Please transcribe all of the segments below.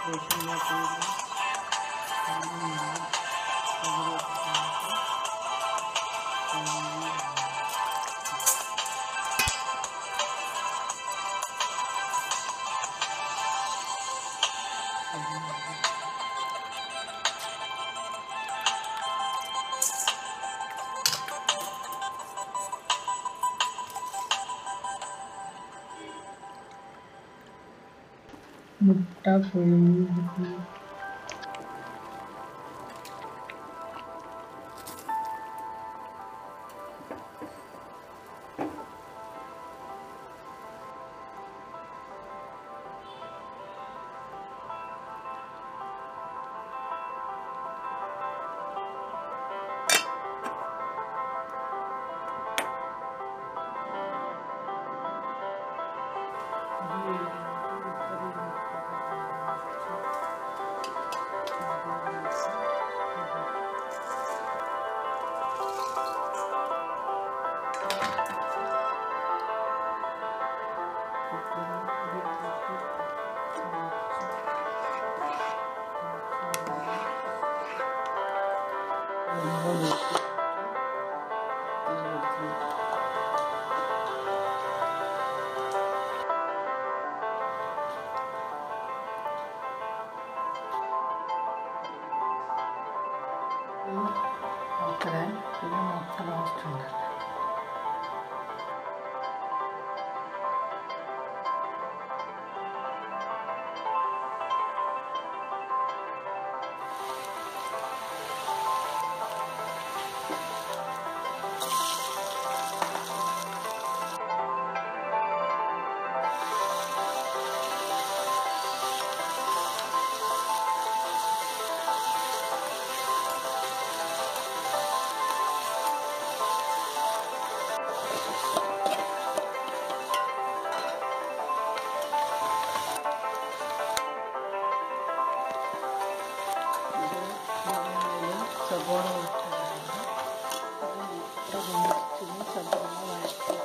ശേഷം ഞാൻ ചെയ്ത് മുട്ട പുഴുങ്ങി അത്ര പിന്നെ മുട്ട റോസ്റ്റ് ഉണ്ട് സബോള ഇട്ടതാണ് മുട്ട പൊങ്ങിച്ചതും സബോള വഴറ്റിയത്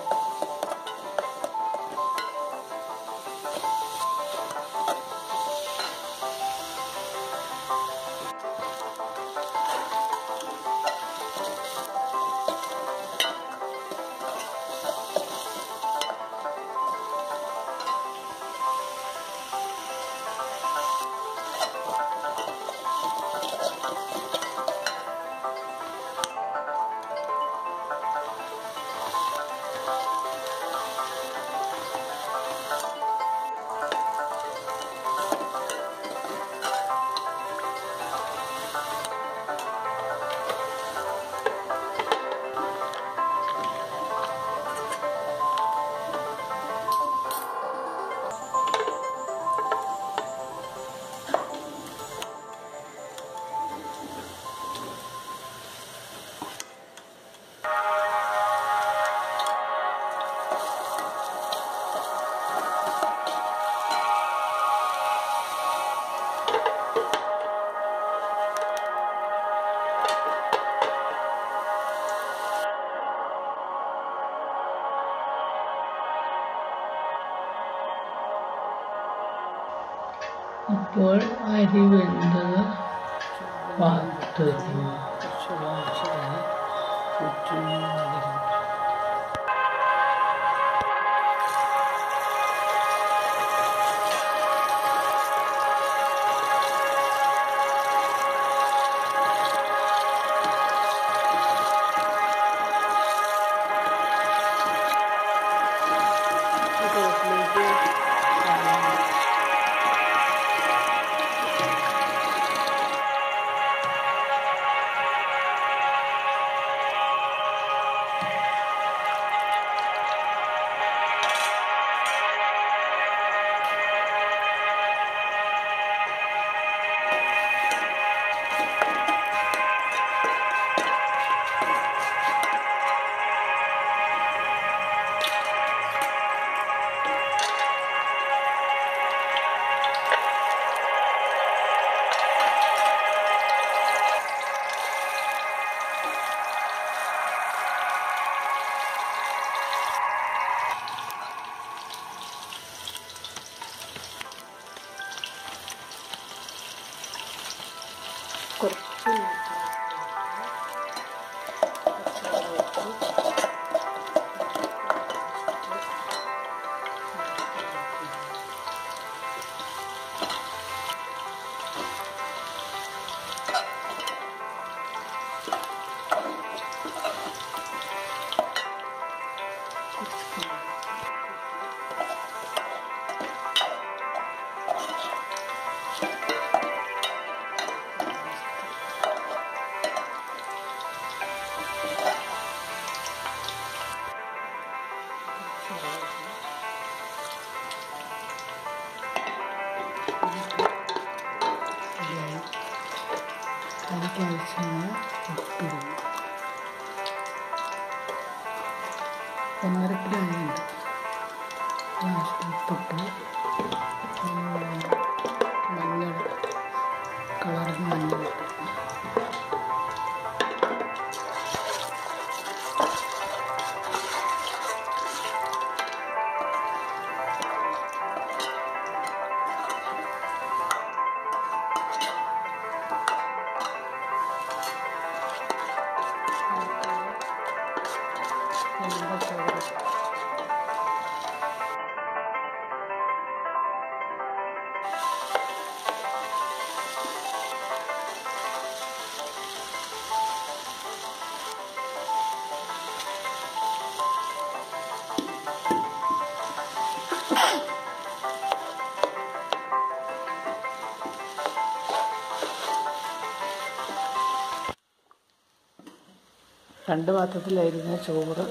അപ്പോൾ അരി വെന്തത് പാത്ത് വയ്ക്കുന്നു കുറച്ച് വാങ്ങിച്ചതാണ് ചുറ്റും അധികം ഇതിലേക്ക് അതിലേക്ക് ആവശ്യമായ ഉപ്പിടും ഒന്നരക്കിലോ അരിയുണ്ട് ലാസ്റ്റ് ഉപ്പിട്ട് മഞ്ഞൾ കളറിന് മഞ്ഞൾ ഇട്ടു നമ്മുടെ ചോറ് രണ്ട് പാത്രത്തിലായിരുന്ന ചോറ്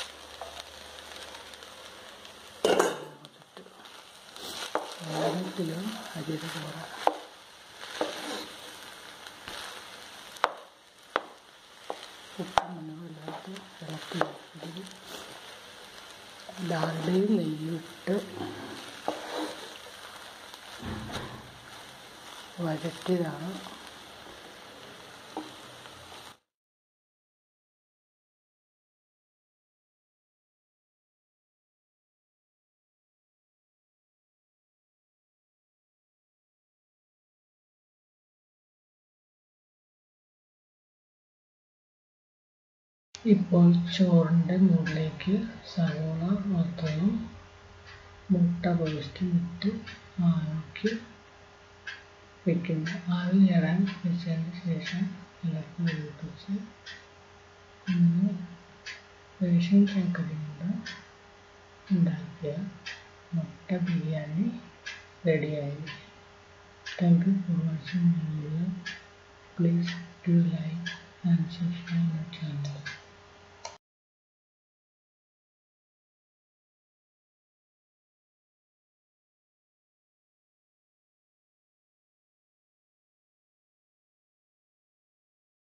ഏഴ് കിലോ അരിയുടെ ചോറ് ഉപ്പും മണ്ണുമില്ലാത്ത ഇളക്കി ഇതിൽ ഡാൽഡയും നെയ്യും ഇട്ട് വഴറ്റിയതാണ് ഇപ്പോൾ ചോറിൻ്റെ മുകളിലേക്ക് സവോള വറുത്തതും മുട്ട പേസ്റ്റും ഇട്ട് ആവിക്ക് വെക്കുന്നു ആവി കയറാൻ വെച്ചതിന് ശേഷം ഇളക്കി വേവിപ്പിച്ച് ഇന്ന് റേഷൻ ശർക്കര കൊണ്ട് ഉണ്ടാക്കിയ മുട്ട ബിരിയാണി റെഡിയായി thank you for watching my video please do like and subscribe my channel